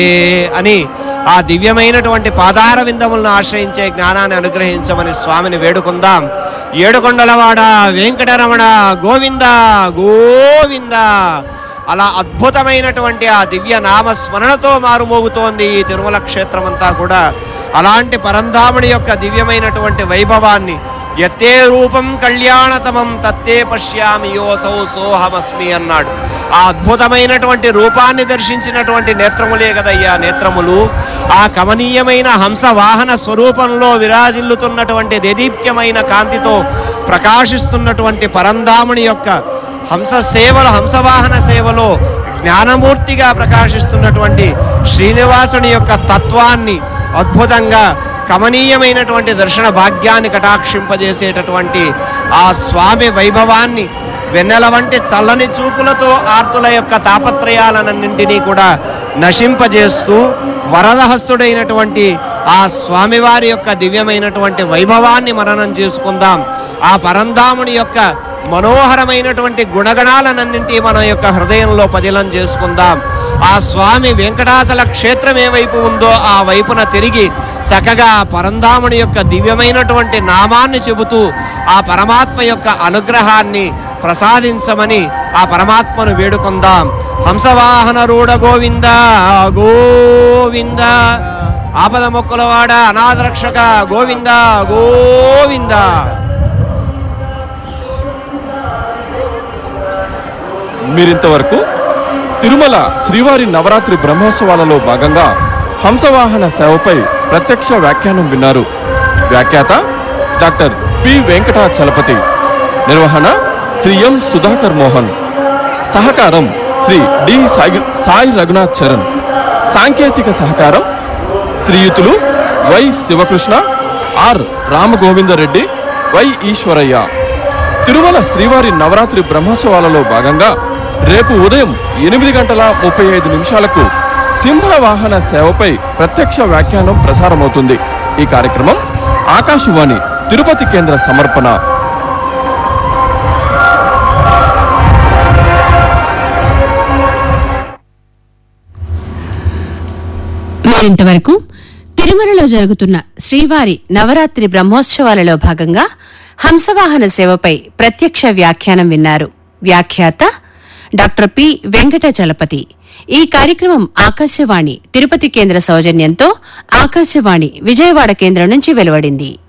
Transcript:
అని ఆ దివ్యమైనటువంటి పాదార విందములను ఆశ్రయించే జ్ఞానాన్ని అనుగ్రహించమని స్వామిని వేడుకుందాం ఏడుకొండలవాడ వెంకటరమణ గోవింద గోవింద అలా అద్భుతమైనటువంటి ఆ దివ్య నామ స్మరణతో మారుమోగుతోంది ఈ తిరుమల క్షేత్రం అంతా కూడా అలాంటి పరంధాముడి యొక్క దివ్యమైనటువంటి వైభవాన్ని ఎత్తే రూపం కళ్యాణతమం తత్తే పశ్యామి యోసౌ సోహమస్మి అన్నాడు ఆ అద్భుతమైనటువంటి రూపాన్ని దర్శించినటువంటి నేత్రములే కదయ్యా నేత్రములు ఆ కమనీయమైన హంస వాహన స్వరూపంలో విరాజిల్లుతున్నటువంటి దేదీప్యమైన కాంతితో ప్రకాశిస్తున్నటువంటి పరంధాముని యొక్క హంస సేవలు హంసవాహన సేవలో జ్ఞానమూర్తిగా ప్రకాశిస్తున్నటువంటి శ్రీనివాసుని యొక్క తత్వాన్ని అద్భుతంగా కమనీయమైనటువంటి దర్శన భాగ్యాన్ని కటాక్షింపజేసేటటువంటి ఆ స్వామి వైభవాన్ని వెన్నెల వంటి చల్లని చూపులతో ఆర్తుల యొక్క తాపత్రయాలన్నింటినీ కూడా నశింపజేస్తూ వరదహస్తుడైనటువంటి ఆ స్వామివారి యొక్క దివ్యమైనటువంటి వైభవాన్ని మననం చేసుకుందాం ఆ పరంధాముని యొక్క మనోహరమైనటువంటి గుణగణాలనన్నింటి మన యొక్క హృదయంలో పదిలం చేసుకుందాం ఆ స్వామి వెంకటాచల క్షేత్రం ఏ వైపు ఉందో ఆ వైపున తిరిగి చక్కగా ఆ పరంధాముని యొక్క దివ్యమైనటువంటి నామాన్ని చెబుతూ ఆ పరమాత్మ యొక్క అనుగ్రహాన్ని ప్రసాదించమని ఆ పరమాత్మను వేడుకుందాం హంసవాహన రూఢ గోవింద గోవింద ఆపద మొక్కులవాడ అనాథరక్షక గోవింద గోవింద మీరింతవరకు తిరుమల శ్రీవారి నవరాత్రి బ్రహ్మోత్సవాలలో భాగంగా హంసవాహన సేవపై ప్రత్యక్ష వ్యాఖ్యానం విన్నారు వ్యాఖ్యాత డాక్టర్ పి వెంకటాచలపతి నిర్వహణ శ్రీ ఎం సుధాకర్ మోహన్ సహకారం శ్రీ డి సాయి సాయి రఘునాథ్ చరణ్ సాంకేతిక సహకారం శ్రీయుతులు Y Sivakrishna R Ramagovindareddy Y Eswaraiah Tirumala శ్రీవారి నవరాత్రి బ్రహ్మోత్సవాలలో భాగంగా రేపు ఉదయం ఎనిమిది గంటల ముప్పై ఐదు నిమిషాలకు సింహవాహన సేవపై ప్రత్యక్ష వ్యాఖ్యానం ప్రసారమవుతుంది ఈ కార్యక్రమం ఆకాశవాణి తిరుపతి కేంద్ర సమర్పణ మీరింతవరకు తిరుమలలో జరుగుతున్న శ్రీవారి నవరాత్రి బ్రహ్మోత్సవాలలో భాగంగా హంసవాహన సేవపై ప్రత్యక్ష వ్యాఖ్యానం విన్నారు వ్యాఖ్యాత డాక్టర్ పి వెంకటచలపతి ఈ కార్యక్రమం ఆకాశవాణి తిరుపతి కేంద్ర సౌజన్యంతో ఆకాశవాణి విజయవాడ కేంద్రం నుంచి వెలువడింది